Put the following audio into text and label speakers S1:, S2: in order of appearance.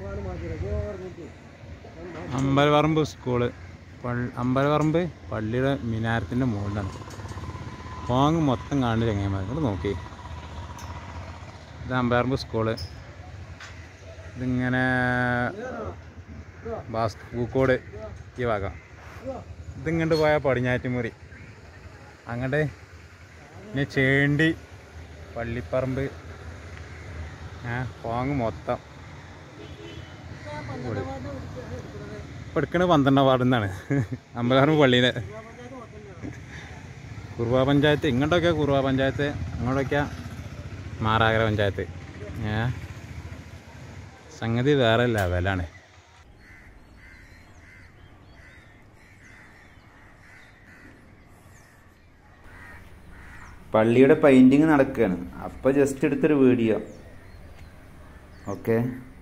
S1: അമ്പലപറമ്പ് school പള്ളി അമ്പലപറമ്പ് പള്ളിയുടെ മിനാരത്തിൻ്റെ മുകളിലാണ് പോങ് മൊത്തം കാണുന്ന ചങ്ങന്മാർ ഇങ്ങോട്ട് നോക്കി ഇത് അമ്പലപറമ്പ് സ്കൂള് ഇതിങ്ങനെ ബാസ് പൂക്കോട് ഈ ഭാഗം ഇതിങ്ങോട്ട് പോയാൽ പടിഞ്ഞാറ്റുമുറി അങ്ങോട്ട് പിന്നെ ചേണ്ടി പള്ളിപ്പറമ്പ് ഏ പോങ് മൊത്തം ഇപ്പം എടുക്കണ പന്ത്രണ്ടാം വാർഡിൽ നിന്നാണ് അമ്പലപറമ്പ് പള്ളീൻ്റെ കുറുവ പഞ്ചായത്ത് ഇങ്ങോട്ടൊക്കെ കുറുവ പഞ്ചായത്ത് അങ്ങോട്ടൊക്കെ മാറാകര പഞ്ചായത്ത് ഏ സംഗതി വേറെ ലെവലാണ്
S2: പള്ളിയുടെ പെയിന്റിങ് നടക്കുകയാണ് അപ്പോൾ ജസ്റ്റ് എടുത്തൊരു വീഡിയോ ഓക്കെ